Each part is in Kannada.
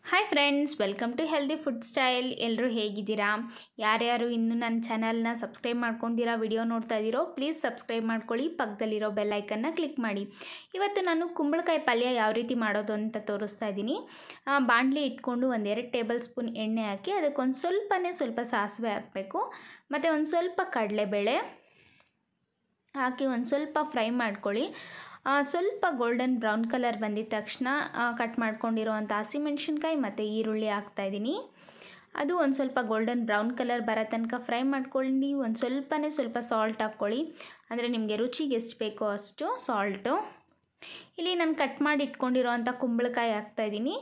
hi friends welcome to healthy food style ಎಲ್ಲರೂ ಹೇಗಿದ್ದೀರಾ ಯಾರ್ಯಾರು ಇನ್ನೂ ನನ್ನ ಚಾನಲ್ನ ಸಬ್ಸ್ಕ್ರೈಬ್ ಮಾಡ್ಕೊಂಡಿರೋ ವಿಡಿಯೋ ನೋಡ್ತಾ ಇದ್ದೀರೋ ಪ್ಲೀಸ್ ಸಬ್ಸ್ಕ್ರೈಬ್ ಮಾಡ್ಕೊಳ್ಳಿ ಪಕ್ಕದಲ್ಲಿರೋ ಬೆಲ್ಲೈಕನ್ನ ಕ್ಲಿಕ್ ಮಾಡಿ ಇವತ್ತು ನಾನು ಕುಂಬಳಕಾಯಿ ಪಲ್ಯ ಯಾವ ರೀತಿ ಮಾಡೋದು ಅಂತ ತೋರಿಸ್ತಾ ಇದ್ದೀನಿ ಆ, ಬಾಣಲಿ ಇಟ್ಕೊಂಡು ಒಂದೆರಡು ಟೇಬಲ್ ಸ್ಪೂನ್ ಎಣ್ಣೆ ಹಾಕಿ ಅದಕ್ಕೊಂದು ಸ್ವಲ್ಪನೇ ಸ್ವಲ್ಪ ಸಾಸಿವೆ ಹಾಕಬೇಕು ಮತ್ತು ಒಂದು ಸ್ವಲ್ಪ ಕಡಲೆಬೇಳೆ ಹಾಕಿ ಒಂದು ಸ್ವಲ್ಪ ಫ್ರೈ ಮಾಡ್ಕೊಳ್ಳಿ ಆ, ಸ್ವಲ್ಪ ಗೋಲ್ಡನ್ ಬ್ರೌನ್ ಕಲರ್ ಬಂದಿದ ತಕ್ಷಣ ಕಟ್ ಮಾಡ್ಕೊಂಡಿರೋವಂಥ ಹಸಿಮೆಣ್ಸಿನ್ಕಾಯಿ ಮತ್ತು ಈರುಳ್ಳಿ ಹಾಕ್ತಾಯಿದ್ದೀನಿ ಅದು ಒಂದು ಸ್ವಲ್ಪ ಗೋಲ್ಡನ್ ಬ್ರೌನ್ ಕಲರ್ ಬರೋ ತನಕ ಫ್ರೈ ಮಾಡ್ಕೊಂಡು ಒಂದು ಸ್ವಲ್ಪನೇ ಸ್ವಲ್ಪ ಸಾಲ್ಟ್ ಹಾಕ್ಕೊಳ್ಳಿ ಅಂದರೆ ನಿಮಗೆ ರುಚಿಗೆ ಎಷ್ಟು ಬೇಕೋ ಅಷ್ಟು ಸಾಲ್ಟು ಇಲ್ಲಿ ನಾನು ಕಟ್ ಮಾಡಿ ಇಟ್ಕೊಂಡಿರೋವಂಥ ಕುಂಬಳಕಾಯಿ ಹಾಕ್ತಾಯಿದ್ದೀನಿ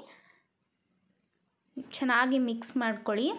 ಚೆನ್ನಾಗಿ ಮಿಕ್ಸ್ ಮಾಡ್ಕೊಳ್ಳಿ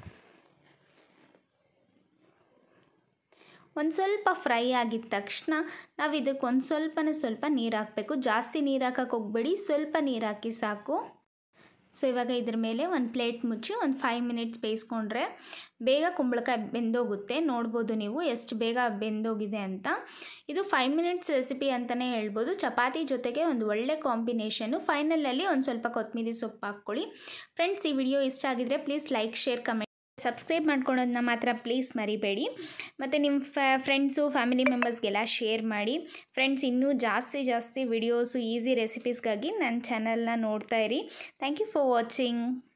ಒಂದು ಸ್ವಲ್ಪ ಫ್ರೈ ಆಗಿದ ತಕ್ಷಣ ನಾವು ಇದಕ್ಕೆ ಒಂದು ಸ್ವಲ್ಪನೇ ಸ್ವಲ್ಪ ನೀರು ಹಾಕಬೇಕು ಜಾಸ್ತಿ ನೀರು ಹಾಕಕ್ಕೆ ಹೋಗಬೇಡಿ ಸ್ವಲ್ಪ ನೀರು ಹಾಕಿ ಸಾಕು ಸೊ ಇವಾಗ ಇದ್ರ ಮೇಲೆ ಒಂದು ಪ್ಲೇಟ್ ಮುಚ್ಚಿ ಒಂದು ಫೈವ್ ಮಿನಿಟ್ಸ್ ಬೇಯಿಸ್ಕೊಂಡ್ರೆ ಬೇಗ ಕುಂಬಳಕಾಯಿ ಬೆಂದೋಗುತ್ತೆ ನೋಡ್ಬೋದು ನೀವು ಎಷ್ಟು ಬೇಗ ಬೆಂದೋಗಿದೆ ಅಂತ ಇದು ಫೈವ್ ಮಿನಿಟ್ಸ್ ರೆಸಿಪಿ ಅಂತಲೇ ಹೇಳ್ಬೋದು ಚಪಾತಿ ಜೊತೆಗೆ ಒಂದು ಒಳ್ಳೆ ಕಾಂಬಿನೇಷನು ಫೈನಲಲ್ಲಿ ಒಂದು ಸ್ವಲ್ಪ ಕೊತ್ತಂಬರಿ ಸೊಪ್ಪು ಹಾಕ್ಕೊಳ್ಳಿ ಫ್ರೆಂಡ್ಸ್ ಈ ವಿಡಿಯೋ ಇಷ್ಟ ಆಗಿದ್ರೆ please like share comment subscribe ಮಾಡ್ಕೊಳ್ಳೋದನ್ನ ಮಾತ್ರ ಪ್ಲೀಸ್ ಮರಿಬೇಡಿ ಮತ್ತು ನಿಮ್ಮ ಫ್ರೆಂಡ್ಸು ಫ್ಯಾಮಿಲಿ ಮೆಂಬರ್ಸ್ಗೆಲ್ಲ ಶೇರ್ ಮಾಡಿ ಫ್ರೆಂಡ್ಸ್ ಇನ್ನೂ ಜಾಸ್ತಿ ಜಾಸ್ತಿ ವಿಡಿಯೋಸು ಈಸಿ ರೆಸಿಪೀಸ್ಗಾಗಿ ನನ್ನ ಚಾನಲ್ನ ನೋಡ್ತಾ ಇರಿ ಥ್ಯಾಂಕ್ ಯು ಫಾರ್ ವಾಚಿಂಗ್